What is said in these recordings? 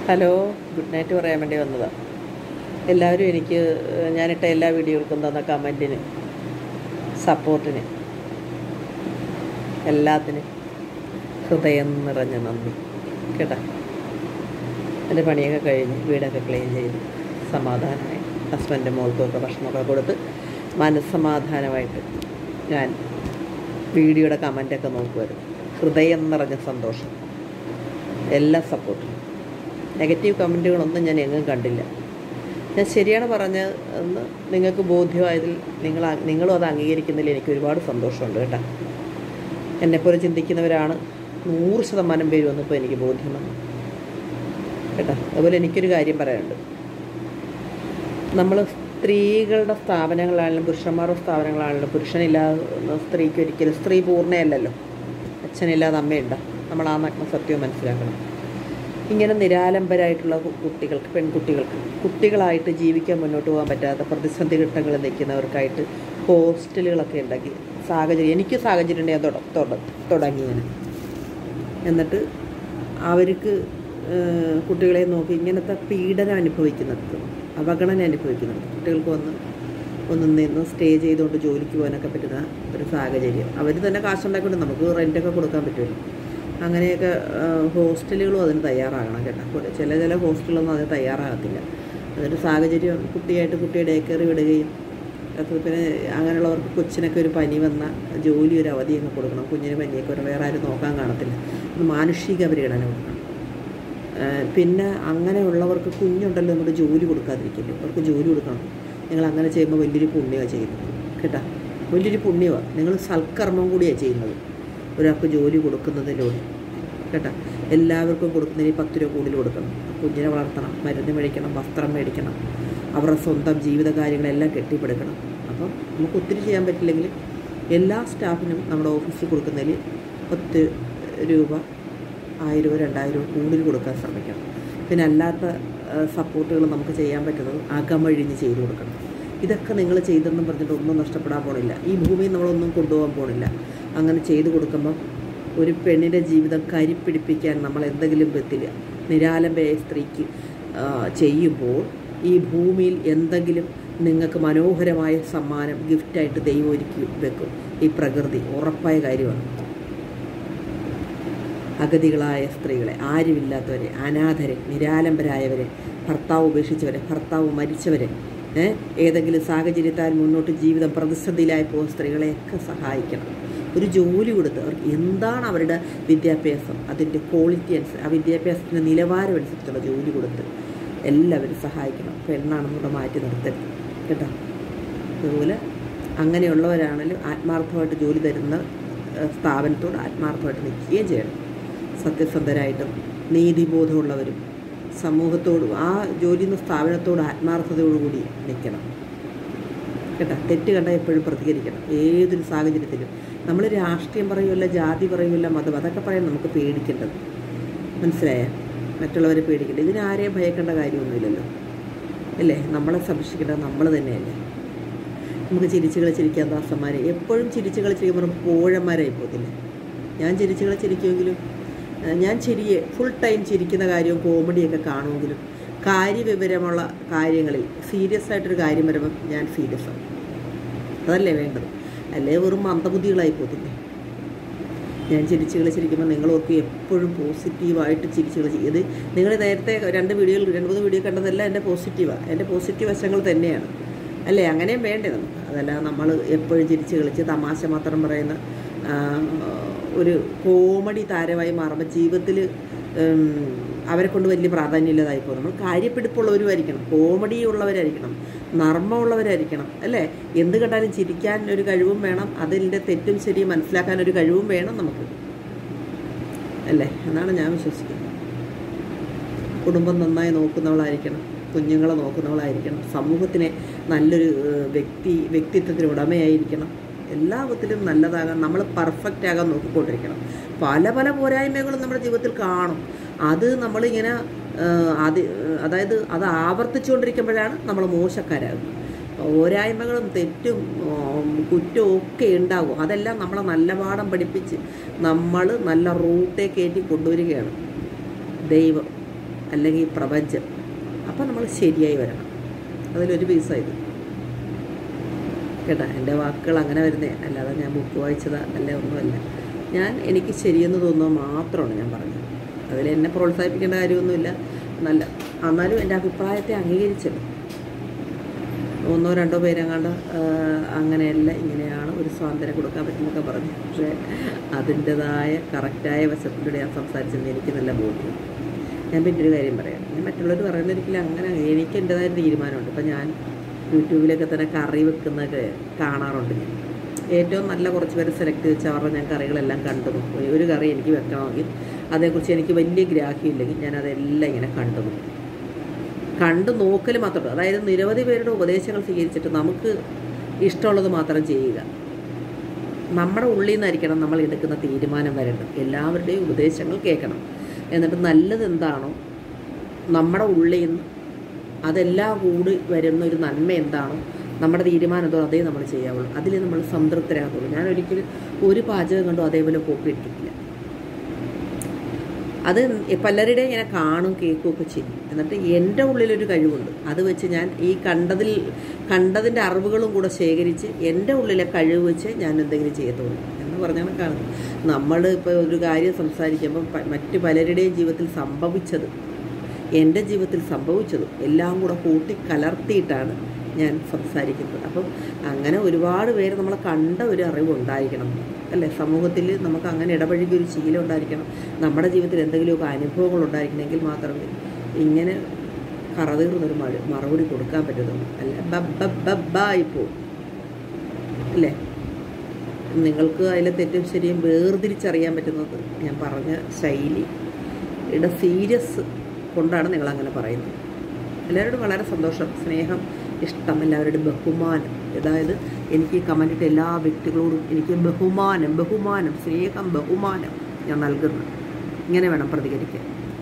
hello good night പറയാൻ വേണ്ടി വന്നതാണ് എല്ലാവരും എനിക്ക് ഏഹ്, ഞാനിട്ട എല്ലാ വീഡിയോകൾക്കും തന്ന കമൻറ്റിന് സപ്പോർട്ടിന് എല്ലാത്തിനും ഹൃദയം നിറഞ്ഞ നന്ദി കേട്ടോ എൻ്റെ പണിയൊക്കെ കഴിഞ്ഞ് വീടൊക്കെ ക്ലീൻ ചെയ്ത് സമാധാനമായി ഹസ്ബൻഡ് മോൾക്കൊക്കെ ഭക്ഷണമൊക്കെ കൊടുത്ത് മനസ്സമാധാനമായിട്ട് ഞാൻ വീഡിയോയുടെ കമൻറ്റൊക്കെ നോക്കുമായിരുന്നു ഹൃദയം നിറഞ്ഞ സന്തോഷം എല്ലാ സപ്പോർട്ടും നെഗറ്റീവ് കമൻറ്റുകളൊന്നും ഞാൻ എങ്ങും കണ്ടില്ല ഞാൻ ശരിയാണ് പറഞ്ഞത് എന്ന് നിങ്ങൾക്ക് ബോധ്യമായതിൽ നിങ്ങൾ അ- നിങ്ങളും അത് അംഗീകരിക്കുന്നതിൽ എനിക്ക് ഒരുപാട് സന്തോഷമുണ്ട് കേട്ടോ എന്നെപ്പോലെ ചിന്തിക്കുന്നവരാണ് നൂറ് ശതമാനം പേര് വന്നപ്പോൾ എനിക്ക് ബോധ്യം വന്നു കേട്ടോ അതുപോലെ എനിക്കൊരു കാര്യം പറയാനുണ്ട് നമ്മൾ സ്ത്രീകളുടെ സ്ഥാപനങ്ങളാണെങ്കിലും പുരുഷന്മാരുടെ സ്ഥാപനങ്ങളാണെങ്കിലും പുരുഷനില്ലാതെ സ്ത്രീക്ക് ഒരിക്കലും സ്ത്രീ പൂർണ്ണയല്ലല്ലോ അച്ഛനില്ലാതെ അമ്മയുണ്ടോ നമ്മൾ ആ നഗ്ന സത്യവും മനസ്സിലാക്കണം ഇങ്ങനെ നിരാലംബരായിട്ടുള്ള കു- കുട്ടികൾക്ക് പെൺകുട്ടികൾക്ക് കുട്ടികളായിട്ട് ജീവിക്കാൻ മുന്നോട്ട് പോകാൻ പറ്റാത്ത പ്രതിസന്ധി ഘട്ടങ്ങളിൽ നിൽക്കുന്നവർക്കായിട്ട് ഹോസ്റ്റലുകളൊക്കെ ഉണ്ടാക്കി സാഹചര്യം എനിക്ക് സാഹചര്യം ഉണ്ട് ഞാൻ തുട- തുട- തുടങ്ങി ഞാൻ എന്നിട്ട് അവർക്ക് ഏഹ്, കുട്ടികളെ നോക്കി ഇങ്ങനത്തെ പീഡനം അനുഭവിക്കുന്നിടത്ത് അവഗണന അനുഭവിക്കുന്നുണ്ട് കുട്ടികൾക്ക് വന്ന് ഒന്ന് നിന്ന് സ്റ്റേ ചെയ്തുകൊണ്ട് ജോലിക്ക് പോകാനൊക്കെ പറ്റുന്ന ഒരു സാഹചര്യം അവർ തന്നെ കാശുണ്ടാക്കിക്കൊണ്ട് നമുക്ക് റെൻറ്റൊക്കെ കൊടുക്കാൻ പറ്റുമല്ലോ അങ്ങനെയൊക്കെ ഏഹ്, ഹോസ്റ്റലുകളും അതിന് തയ്യാറാകണം കേട്ടോ കുറെ- ചില ചില ഹോസ്റ്റലൊന്നും അതിന് തയ്യാറാകത്തില്ല അതൊരു സാഹചര്യം കുട്ടിയായിട്ട് കുട്ടിയെ ഡേ കയറി വിടുകയും അത് പിന്നെ അങ്ങനെയുള്ളവർക്ക് കൊച്ചിനൊക്കെ ഒരു പനി വന്ന ജോലി ഒരു അവധിയൊക്കെ കൊടുക്കണം കുഞ്ഞിന് പനിയൊക്കെ വരും വേറെ ആരും നോക്കാൻ കാണത്തില്ല അത് മാനുഷിക പരിഗണന കൊടുക്കണം ഏഹ് പിന്നെ അങ്ങനെയുള്ളവർക്ക് കുഞ്ഞുണ്ടല്ലോ നമ്മുടെ ജോലി കൊടുക്കാതിരിക്കില്ലേ അവർക്ക് ജോലി കൊടുക്കണം നിങ്ങൾ അങ്ങനെ ചെയ്യുമ്പോൾ വലിയൊരു പുണ്യമാണ് ചെയ്യുന്നത് കേട്ടോ വലിയൊരു പുണ്യമാണ് നിങ്ങൾ സൽക്കർമ്മം കൂടിയാണ് ചെയ്യുന്നത് ഒരാൾക്ക് ജോലി കൊടുക്കുന്നതിലൂടെ കേട്ടോ എല്ലാവർക്കും കൊടുക്കുന്നതിന് പത്ത് രൂപ കൂടുതൽ കൊടുക്കണം കുഞ്ഞിനെ വളർത്തണം മരുന്ന് മേടിക്കണം വസ്ത്രം മേടിക്കണം അവരുടെ സ്വന്തം ജീവിത കാര്യങ്ങളെല്ലാം കെട്ടിപ്പടുക്കണം അപ്പം നമുക്ക് ഒത്തിരി ചെയ്യാൻ പറ്റില്ലെങ്കിൽ എല്ലാ സ്റ്റാഫിനും നമ്മുടെ ഓഫീസിൽ കൊടുക്കുന്നതിൽ പത്ത് രൂപ ആയിരമോ രണ്ടായിരമോ കൂടുതൽ കൊടുക്കാൻ ശ്രമിക്കണം പിന്നെ അല്ലാത്ത സപ്പോർട്ടുകൾ നമുക്ക് ചെയ്യാൻ പറ്റുന്നത് അകമഴിഞ്ഞ് ചെയ്തു കൊടുക്കണം ഇതൊക്കെ നിങ്ങൾ ചെയ്തെന്നും പറഞ്ഞിട്ട് ഒന്നും നഷ്ടപ്പെടാൻ പോണില്ല ഈ ഭൂമിയിൽ നമ്മളൊന്നും കൊണ്ടുപോകാൻ പോണില്ല അങ്ങനെ ചെയ്തു കൊടുക്കുമ്പം ഒരു പെണ്ണിൻ്റെ ജീവിതം കരിപ്പിടിപ്പിക്കാൻ നമ്മൾ എന്തെങ്കിലും വിധത്തിൽ നിരാലംബയായ സ്ത്രീക്ക് ആ, ചെയ്യുമ്പോൾ ഈ ഭൂമിയിൽ എന്തെങ്കിലും നിങ്ങൾക്ക് മനോഹരമായ സമ്മാനം ഗിഫ്റ്റായിട്ട് ദൈവം ഒരുക്കി വെക്കും ഈ പ്രകൃതി ഉറപ്പായ കാര്യമാണ് അഗതികളായ സ്ത്രീകളെ ആരുമില്ലാത്തവരെ അനാഥരെ നിരാലംബരായവരെ ഭർത്താവ് ഉപേക്ഷിച്ചവരെ ഭർത്താവ് മരിച്ചവരെ ഏ, ഏതെങ്കിലും സാഹചര്യത്താൽ മുന്നോട്ട് ജീവിതം പ്രതിസന്ധിയിലായി പോകുന്ന സ്ത്രീകളെയൊക്കെ സഹായിക്കണം ഒരു ജോലി കൊടുത്ത് അവർക്ക് എന്താണ് അവരുടെ വിദ്യാഭ്യാസം അതിൻ്റെ ക്വാളിറ്റി അനുസരിച്ച് ആ വിദ്യാഭ്യാസത്തിൻ്റെ നിലവാരം അനുസരിച്ചുള്ള ജോലി കൊടുത്ത് എല്ലാവരും സഹായിക്കണം പെണ്ണാണെന്നുള്ള മാറ്റി നിർത്തരുത് കേട്ടോ അതുപോലെ അങ്ങനെയുള്ളവരാണെങ്കിലും ആത്മാർത്ഥമായിട്ട് ജോലി തരുന്ന ഏഹ്, സ്ഥാപനത്തോട് ആത്മാർത്ഥമായിട്ട് നിൽക്കുകയും ചെയ്യണം സത്യസന്ധരായിട്ടും നീതിബോധമുള്ളവരും സമൂഹത്തോട് ആ ജോലി ചെയ്യുന്ന സ്ഥാപനത്തോട് ആത്മാർത്ഥതയോടുകൂടി നിൽക്കണം കേട്ടോ തെറ്റ് കണ്ടാൽ എപ്പോഴും പ്രതികരിക്കണം ഏതൊരു സാഹചര്യത്തിലും നമ്മൾ രാഷ്ട്രീയം പറയുമല്ല ജാതി പറയുമല്ല മതം അതൊക്കെ പറയാൻ നമുക്ക് പേടിക്കേണ്ടത് മനസ്സിലായ മറ്റുള്ളവരെ പേടിക്കേണ്ടത് ഇതിനാരെയും ഭയക്കേണ്ട കാര്യമൊന്നുമില്ലല്ലോ അല്ലേ നമ്മളെ സംരക്ഷിക്കേണ്ടത് നമ്മൾ തന്നെയല്ലേ നമുക്ക് ചിരിച്ച് കളിച്ചിരിക്കാൻ ദാസന്മാർ എപ്പോഴും ചിരിച്ച് കളിച്ചിരിക്കുമ്പോൾ പോഴന്മാരായി പോകത്തില്ലേ ഞാൻ ചിരിച്ച് കളിച്ചിരിക്കുമെങ്കിലും ഏഹ്, ഞാൻ ചിരിയെ ഫുൾ ടൈം ചിരിക്കുന്ന കാര്യവും കോമഡിയൊക്കെ കാണുമെങ്കിലും കാര്യവിവരമുള്ള കാര്യങ്ങളിൽ സീരിയസ് ആയിട്ടൊരു കാര്യം വരുമ്പം ഞാൻ സീരിയസ് ആവും അതല്ലേ വേണ്ടത് അല്ലേ വെറും മന്ദബുദ്ധികളായി പോകത്തില്ലേ ഞാൻ ചിരിച്ച് കളിച്ചിരിക്കുമ്പോൾ നിങ്ങൾ ഓർക്കും എപ്പോഴും പോസിറ്റീവായിട്ട് ചിരിച്ച് കളിച്ച് ഇത് നിങ്ങൾ നേരത്തെ രണ്ട് വീഡിയോകൾ രണ്ട് മൂന്ന് വീഡിയോ കണ്ടതെല്ലാം എൻ്റെ പോസിറ്റീവാണ് എൻ്റെ പോസിറ്റീവ് വശങ്ങൾ തന്നെയാണ് അല്ലേ അങ്ങനെയും വേണ്ടേ നമുക്ക് അതല്ല നമ്മൾ എപ്പോഴും ചിരിച്ച് കളിച്ച് തമാശ മാത്രം പറയുന്ന ആ, ഒരു കോമഡി താരമായി മാറുമ്പോൾ ജീവിതത്തിൽ അവരെ കൊണ്ട് വലിയ പ്രാധാന്യമില്ലാതായി പോകും നമ്മൾ കാര്യപ്പിടിപ്പുള്ളവരുമായിരിക്കണം കോമഡി ഉള്ളവരായിരിക്കണം നർമ്മമുള്ളവരായിരിക്കണം അല്ലേ എന്ത് കണ്ടാലും ചിരിക്കാൻ ഒരു കഴിവും വേണം അതിൻ്റെ തെറ്റും ശരിയും മനസ്സിലാക്കാൻ ഒരു കഴിവും വേണം നമുക്ക് അല്ലേ എന്നാണ് ഞാൻ വിശ്വസിക്കുന്നത് കുടുംബം നന്നായി നോക്കുന്നവളായിരിക്കണം കുഞ്ഞുങ്ങളെ നോക്കുന്നവളായിരിക്കണം സമൂഹത്തിനെ നല്ലൊരു ഏഹ്, വ്യക്തി വ്യക്തിത്വത്തിന് ഉടമയായിരിക്കണം എല്ലാ വിധത്തിലും നല്ലതാകാൻ നമ്മൾ പെർഫെക്റ്റ് ആകാൻ നോക്കിക്കൊണ്ടിരിക്കണം പല പല പോരായ്മകളും നമ്മുടെ ജീവിതത്തിൽ കാണും അത് നമ്മളിങ്ങനെ ഏഹ്, അത് അതായത് അത് ആവർത്തിച്ചുകൊണ്ടിരിക്കുമ്പോഴാണ് നമ്മൾ മോശക്കാരാകുന്നത് പോരായ്മകളും തെറ്റും ഉം, കുറ്റവും ഒക്കെ ഉണ്ടാകും അതെല്ലാം നമ്മളെ നല്ല പാഠം പഠിപ്പിച്ച് നമ്മൾ നല്ല റൂട്ടേ കയറ്റി കൊണ്ടുവരികയാണ് ദൈവം അല്ലെങ്കിൽ ഈ പ്രപഞ്ചം അപ്പം നമ്മൾ ശരിയായി വരണം അതിലൊരു പീസായത് കേട്ടാ എൻ്റെ വാക്കുകൾ അങ്ങനെ വരുന്നേ അല്ലാതെ ഞാൻ ബുക്ക് വായിച്ചതാ അല്ല ഒന്നുമല്ല ഞാൻ എനിക്ക് ശരിയെന്ന് തോന്നുന്നത് മാത്രമാണ് ഞാൻ പറഞ്ഞത് അതിൽ എന്നെ പ്രോത്സാഹിപ്പിക്കേണ്ട കാര്യമൊന്നുമില്ല നല്ല എന്നാലും എൻ്റെ അഭിപ്രായത്തെ അംഗീകരിച്ചല്ലോ ഒന്നോ രണ്ടോ പേരെങ്ങാണ്ട് അങ്ങനെയല്ല ഇങ്ങനെയാണ് ഒരു സ്വാതന്ത്ര്യം കൊടുക്കാൻ പറ്റുന്നൊക്കെ പറഞ്ഞു പക്ഷേ അതിൻ്റെതായ കറക്റ്റായ വശത്തിലൂടെ ഞാൻ സംസാരിച്ചെന്ന് എനിക്ക് നല്ല ബോധ്യം ഞാൻ പിന്നെ ഒരു കാര്യം പറയാം ഞാൻ മറ്റുള്ളവർ പറയുന്ന ഒരിക്കലും അങ്ങനെ എനിക്ക് എൻ്റെതായ തീരുമാനമുണ്ട് ഇപ്പം ഞാൻ യൂട്യൂബിലൊക്കെ തന്നെ കറി വെക്കുന്നതൊക്കെ കാണാറുണ്ട് ഞാൻ ഏറ്റവും നല്ല കുറച്ച് പേര് സെലക്ട് വെച്ച് അവരുടെ ഞാൻ കറികളെല്ലാം കണ്ടു നോക്കും ഒരു കറി എനിക്ക് വെക്കണമെങ്കിൽ അതേക്കുറിച്ച് എനിക്ക് വലിയ ഗ്രാഹ്യമില്ലെങ്കിൽ ഞാൻ അതെല്ലാം ഇങ്ങനെ കണ്ടു നോക്കും കണ്ടു നോക്കൽ മാത്രമേ അതായത് നിരവധി പേരുടെ ഉപദേശങ്ങൾ സ്വീകരിച്ചിട്ട് നമുക്ക് ഇഷ്ടമുള്ളത് മാത്രം ചെയ്യുക നമ്മുടെ ഉള്ളിൽ നിന്നായിരിക്കണം നമ്മൾ എടുക്കുന്ന തീരുമാനം വരേണ്ടത് എല്ലാവരുടെയും ഉപദേശങ്ങൾ കേൾക്കണം എന്നിട്ട് നല്ലത് എന്താണോ നമ്മുടെ ഉള്ളിൽ നിന്ന് അതെല്ലാം കൂടി വരുന്ന ഒരു നന്മ എന്താണോ നമ്മുടെ തീരുമാനം എന്തോ അതേ നമ്മൾ ചെയ്യാവുള്ളൂ അതിൽ നമ്മൾ സംതൃപ്തരാകുള്ളൂ ഞാൻ ഒരിക്കലും ഒരു പാചകം കണ്ടോ അതേപോലെ കോപ്പി എടുത്തിട്ടില്ല അത് പലരുടെയും ഇങ്ങനെ കാണും കേൾക്കും ഒക്കെ ചെയ്യും എന്നിട്ട് എൻ്റെ ഉള്ളിലൊരു കഴിവുണ്ട് അത് വെച്ച് ഞാൻ ഈ കണ്ടതിൽ കണ്ടതിൻ്റെ അറിവുകളും കൂടെ ശേഖരിച്ച് എൻ്റെ ഉള്ളിലെ കഴിവ് വെച്ച് ഞാൻ എന്തെങ്കിലും ചെയ്യത്തുള്ളൂ എന്ന് പറഞ്ഞാണ് കാണുന്നത് നമ്മൾ ഇപ്പോൾ ഒരു കാര്യം സംസാരിക്കുമ്പോൾ പ- മറ്റ് പലരുടെയും ജീവിതത്തിൽ സംഭവിച്ചത് എൻ്റെ ജീവിതത്തിൽ സംഭവിച്ചതും എല്ലാം കൂടെ കൂട്ടി കലർത്തിയിട്ടാണ് ഞാൻ സംസാരിക്കുന്നത് അപ്പം അങ്ങനെ ഒരുപാട് പേര് നമ്മളെ കണ്ട ഒരു അറിവ് ഉണ്ടായിരിക്കണം അല്ലേ സമൂഹത്തിൽ നമുക്ക് അങ്ങനെ ഇടപഴകിയ ഒരു ശീലം ഉണ്ടായിരിക്കണം നമ്മുടെ ജീവിതത്തിൽ എന്തെങ്കിലുമൊക്കെ അനുഭവങ്ങൾ ഉണ്ടായിരിക്കണമെങ്കിൽ മാത്രമേ ഇങ്ങനെ കറതീർന്നൊരു മഴ മറുപടി കൊടുക്കാൻ പറ്റത്തുള്ളൂ അല്ല ബ ബ ബായി പോവും അല്ലേ നിങ്ങൾക്ക് അതിലെ തെറ്റും ശരിയും വേർതിരിച്ചറിയാൻ പറ്റുന്നത് ഞാൻ പറഞ്ഞ ശൈലിയുടെ സീരിയസ് കൊണ്ടാണ് നിങ്ങൾ അങ്ങനെ പറയുന്നത് എല്ലാവരോടും വളരെ സന്തോഷം സ്നേഹം ഇഷ്ടം എല്ലാവരുടെയും ബഹുമാനം അതായത് എനിക്ക് ഈ കമൻ്റ് ഇട്ട എല്ലാ വ്യക്തികളോടും എനിക്ക് ബഹുമാനം ബഹുമാനം സ്നേഹം ബഹുമാനം ഞാൻ നൽകുന്നു ഇങ്ങനെ വേണം പ്രതികരിക്കാൻ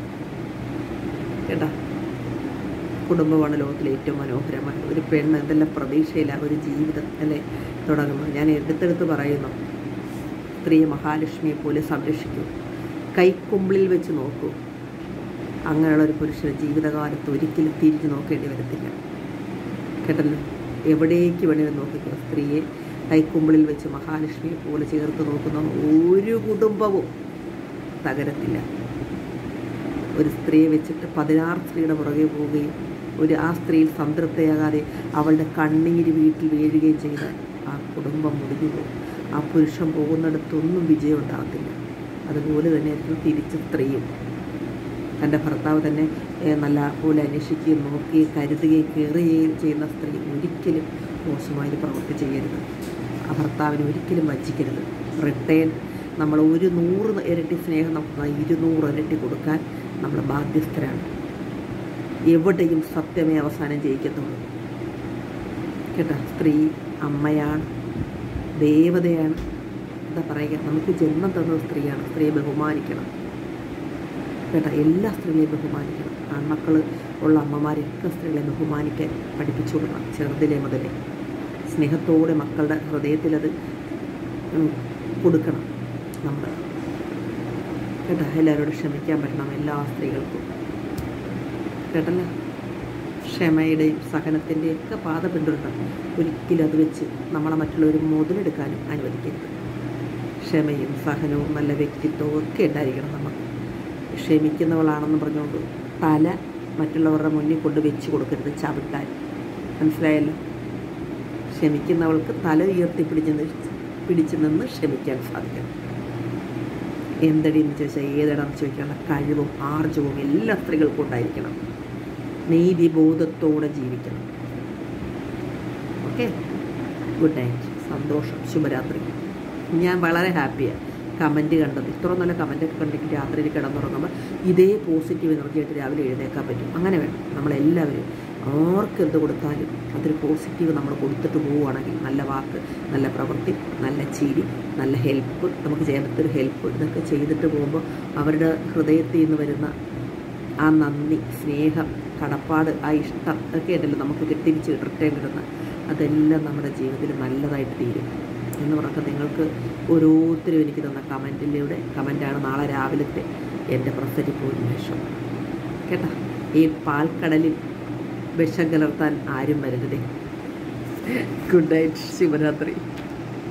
കേട്ടാ കുടുംബമാണ് ലോകത്തിലെ ഏറ്റവും മനോഹരമായ ഒരു പെണ്ണ് എന്തെല്ലാം പ്രതീക്ഷയില്ല ഒരു ജീവിതം അല്ലേ തുടങ്ങുന്നത് ഞാൻ എടുത്തെടുത്ത് പറയുന്നു സ്ത്രീയെ മഹാലക്ഷ്മിയെ പോലെ സംരക്ഷിക്കൂ കൈക്കുമ്പിളിൽ വെച്ച് നോക്കൂ അങ്ങനെയുള്ള ഒരു പുരുഷന് ജീവിതകാലത്ത് ഒരിക്കലും തിരിഞ്ഞു നോക്കേണ്ടി വരത്തില്ല കേട്ടല്ലോ എവിടേക്ക് വേണമെങ്കിലും നോക്കിക്കോ സ്ത്രീയെ കൈക്കുമ്പിളിൽ വെച്ച് മഹാലക്ഷ്മിയെ പോലെ ചേർത്ത് നോക്കുന്ന ഒരു കുടുംബവും തകരത്തില്ല ഒരു സ്ത്രീയെ വെച്ചിട്ട് പതിനാറ് സ്ത്രീയുടെ പുറകെ പോവുകയും ഒരു ആ സ്ത്രീയിൽ സംതൃപ്തയാകാതെ അവളുടെ കണ്ണീര് വീട്ടിൽ വീഴുകയും ചെയ്താൽ ആ കുടുംബം മുടിഞ്ഞു പോകും ആ പുരുഷൻ പോകുന്നിടത്തൊന്നും വിജയം ഉണ്ടാകത്തില്ല അതുപോലെ തന്നെയായിരിക്കും തിരിച്ച് സ്ത്രീയും തൻ്റെ ഭർത്താവ് തന്നെ ഏഹ്, നല്ല പോലെ അന്വേഷിക്കുകയും നോക്കുകയും കരുതുകയും കയറുകയും ചെയ്യുന്ന സ്ത്രീ ഒരിക്കലും മോശമായി പ്രവൃത്തി ചെയ്യരുത് ആ ഭർത്താവിനെ ഒരിക്കലും വഞ്ചിക്കരുത് റിട്ടേൺ നമ്മൾ ഒരു നൂറ് ഇരട്ടി സ്നേഹം നമുക്ക് ഇരുന്നൂറ് ഇരട്ടി കൊടുക്കാൻ നമ്മൾ ബാധ്യസ്ഥരാണ് എവിടെയും സത്യമേ അവസാനം ജയിക്കത്തുള്ളൂ കേട്ടോ സ്ത്രീ അമ്മയാണ് ദേവതയാണ് എന്താ പറയുക നമുക്ക് ജന്മം തന്ന സ്ത്രീയാണ് സ്ത്രീയെ ബഹുമാനിക്കണം കേട്ടോ എല്ലാ സ്ത്രീകളെയും ബഹുമാനിക്കണം ആൺമക്കൾ ഉള്ള അമ്മമാരെയൊക്കെ സ്ത്രീകളെ ബഹുമാനിക്കാൻ പഠിപ്പിച്ചു കൊടുക്കണം ചെറുതിലെ മുതലേ സ്നേഹത്തോടെ മക്കളുടെ ഹൃദയത്തിലത് ഉം, കൊടുക്കണം നമ്മൾ കേട്ടോ എല്ലാവരോടും ക്ഷമിക്കാൻ പറ്റണം എല്ലാ സ്ത്രീകൾക്കും കേട്ടല്ലോ ക്ഷമയുടെയും സഹനത്തിൻ്റെയും ഒക്കെ പാത പിന്തുടരണം ഒരിക്കലും അത് വെച്ച് നമ്മളെ മറ്റുള്ളവർ മുതലെടുക്കാനും അനുവദിക്കരുത് ക്ഷമയും സഹനവും നല്ല വ്യക്തിത്വവും ഒക്കെ ഉണ്ടായിരിക്കണം നമുക്ക് ക്ഷമിക്കുന്നവളാണെന്ന് പറഞ്ഞുകൊണ്ട് തല മറ്റുള്ളവരുടെ മുന്നിൽ കൊണ്ട് വെച്ച് കൊടുക്കരുത് ചവിട്ടാൻ മനസ്സിലായല്ലോ ക്ഷമിക്കുന്നവൾക്ക് തല ഉയർത്തി പിടിച്ച് നി- പിടിച്ച് നിന്ന് ക്ഷമിക്കാൻ സാധിക്കണം എന്തടി എന്ന് ചോദിച്ചാൽ ഏതെടാന്ന് ചോദിക്കാനുള്ള കഴിവും ആർജവും എല്ലാ സ്ത്രീകൾക്കും ഉണ്ടായിരിക്കണം നീതിബോധത്തോടെ ജീവിക്കണം ഓക്കെ ഗുഡ് നൈറ്റ് സന്തോഷം ശുഭരാത്രി ഞാൻ വളരെ ഹാപ്പിയാണ് കമൻറ്റ് കണ്ടത് ഇത്ര നല്ല കമൻറ്റൊക്കെ കണ്ടിട്ട് രാത്രിയിൽ കിടന്നുറങ്ങുമ്പോൾ ഇതേ പോസിറ്റീവ് എനർജി ആയിട്ട് രാവിലെ എഴുന്നേക്കാൻ പറ്റും അങ്ങനെ വേണം നമ്മളെല്ലാവരും ആർക്ക് എന്ത് കൊടുത്താലും അതൊരു പോസിറ്റീവ് നമ്മൾ കൊടുത്തിട്ട് പോവുകയാണെങ്കിൽ നല്ല വാക്ക് നല്ല പ്രവൃത്തി നല്ല ചിരി നല്ല ഹെൽപ്പ് നമുക്ക് ചെയ്യാൻ പറ്റൊരു ഹെൽപ്പ് ഇതൊക്കെ ചെയ്തിട്ട് പോകുമ്പോൾ അവരുടെ ഹൃദയത്തിൽ നിന്ന് വരുന്ന ആ നന്ദി സ്നേഹം കടപ്പാട് ആ ഇഷ്ടം ഒക്കെ ഉണ്ടല്ലോ നമുക്ക് തിരിച്ച് റിട്ടേൺ കിട്ടുന്ന അതെല്ലാം നമ്മുടെ ജീവിതത്തിൽ നല്ലതായിട്ട് തീരും എന്ന് പറഞ്ഞാൽ നിങ്ങൾക്ക് ഓരോരുത്തരും എനിക്ക് തന്ന കമൻറ്റിലൂടെ കമൻറ്റാണ് നാളെ രാവിലത്തെ എൻ്റെ പ്രസരിപ്പ് ഉന്മേഷം കേട്ടോ ഈ പാൽക്കടലിൽ വിഷം കലർത്താൻ ആരും വരുന്നതേ ഗുഡ് നൈറ്റ് ശിവരാത്രി